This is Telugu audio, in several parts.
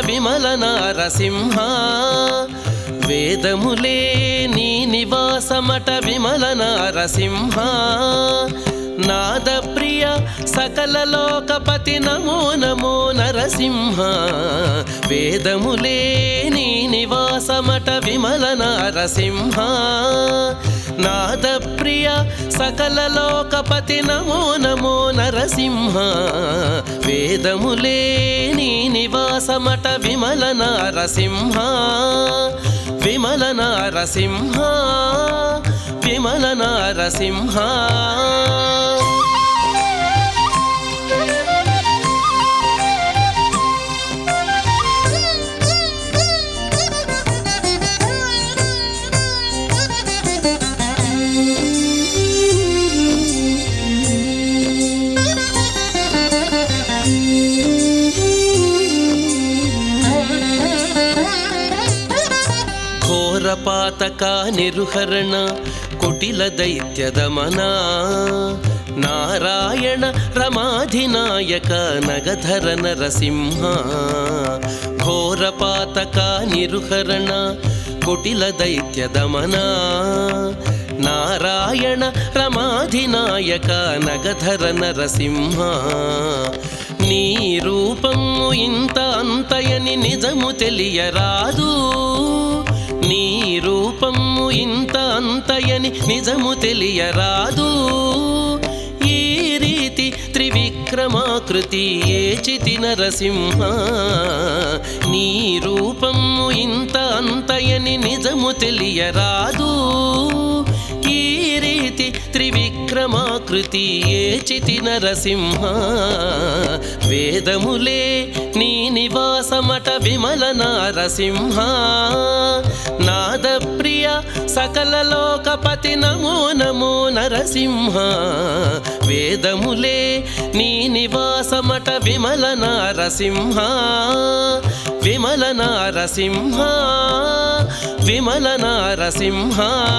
విమల నారసింహ వేదములే నీ నివాసమట విమల నారసింహ నాద ప్రియ సకల లోకపతి నమో నమో నరసింహ వేదములే నీ నివాసమట విమల నారసింహ నాద ప్రియ సకల లోకపతి నమో నమో నరసింహ వేదములే నీ నివాసమట విమల నారసింహ విమల నారసింహ విమల నారసింహ ఘోరపాతక నిరుహరణ కుటిల దైత్య దమన నారాయణ రమాధినాయక నగధర నరసింహ ఘోరపాతక నిరుహరణ కుటిల దైత్య దమన నారాయణ రమాధినాయక నగధర నరసింహ నీ రూపము ఇంత అంతయని నిజము తెలియరాదు నీ రూపము ఇంత అంతయని నిజము తెలియరాదు ఈ రీతి త్రివిక్రమాకృతి ఏ చితి నరసింహ నీ రూపము ఇంత అంతయని నిజము తెలియరాదు ఈ రీతి త్రివిక్రమాకృతి ఏ చితి నరసింహ వేదములే నీ నివాసమట విమల నారసింహ నాద ప్రియ సకల లోకపతి నమో నమో నరసింహ వేదములే నీ నివాసమట విమల నారసింహ విమల నారసింహ విమల నారసింహ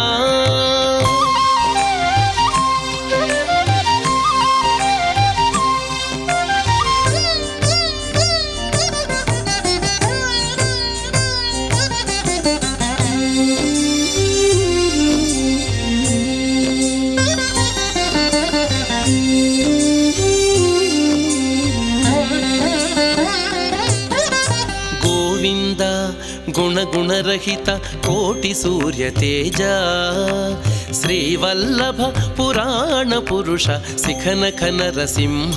గోవింద గుణగుణరహిత కోటి సూర్య తేజ శ్రీవల్లభ పురాణ పురుష శిఖనఖ నరసింహ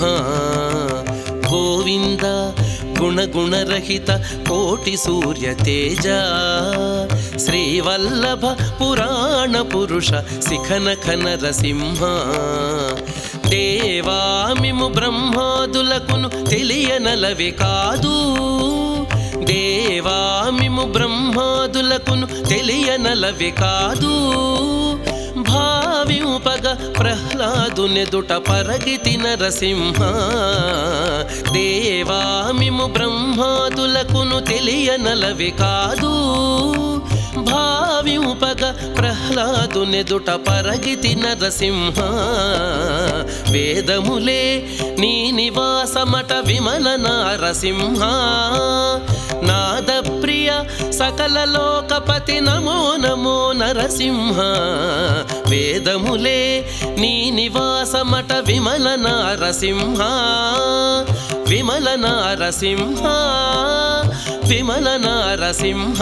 గోవింద గుణగుణరహిత కోటి సూర్య తేజ శ్రీవల్లభ పురాణ పురుష శిఖనఖ నరసింహ దేవామిము బ్రహ్మాదులకును తెలియనలవి కాదు దేవామిము బ్రహ్మాదులకును తెలియనలవి కాదు భావింపగ ప్రహ్లాదునెదుట పరగితి నరసింహ దేవామిము బ్రహ్మాదులకును తెలియనలవి కాదు భావింపగ ప్రహ్లాదునెదుట పరగితి నరసింహ వేదములే నీ నివాసమట విమల నారసింహ నాద ప్రియ సకల లోకపతి నమో నమో నరసింహ వేదములే నీ నివాసమట విమల నారసింహ విమల నారసింహ విమల నారసింహ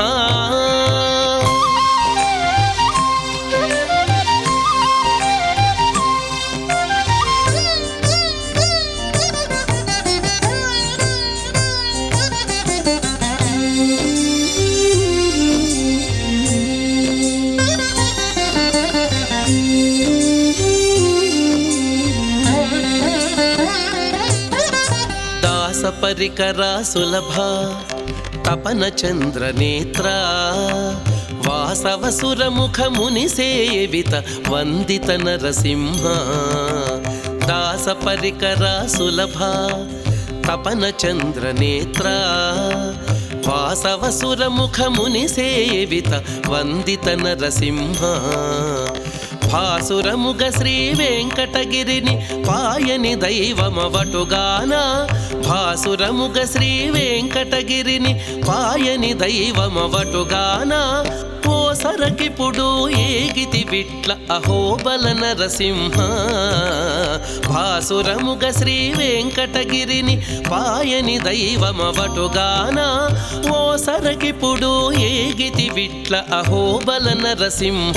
దాస పరికర సులభ తపన చంద్ర నేత్ర వాసవ సురముఖ ముని సేవిత వందిత నరసింహ దాస పరికర సులభ తపన చంద్ర నేత్ర వాసవ సురముఖ ముని సేవిత వందిత నరసింహ భాసురముగ శ్రీ వెంకటగిరిని పాయని దైవమవటుగాన భాసురముగ శ్రీ వెంకటగిరిని పాయని దైవమవటుగాన ఓ సరకిపుడు ఏగితి విట్ల అహోబల నరసింహ భాసురముగ శ్రీ వెంకటగిరిని పాయని దైవమవటుగాన ఓ సరకిపుడు ఏగితి విట్ల అహోబల నరసింహ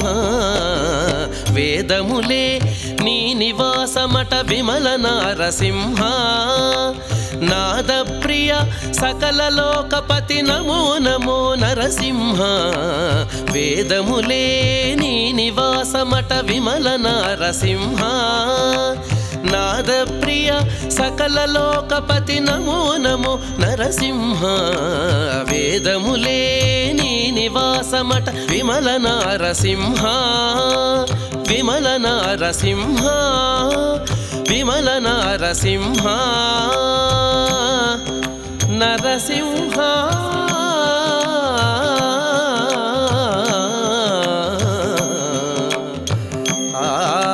వేదములే నీ నివాసమట విమల నరసింహ నాద ప్రియ సకల లోకపతి నమో నమో నరసింహ వేదములే నీ నివాసమట విమల నరసింహ నాద ప్రియ సకల లోకపతి నమో నమో నరసింహ వేదములే నీ నివాసమట విమల నరసింహ విమల నరసింహ విమల నరసింహ నరసింహ ఆ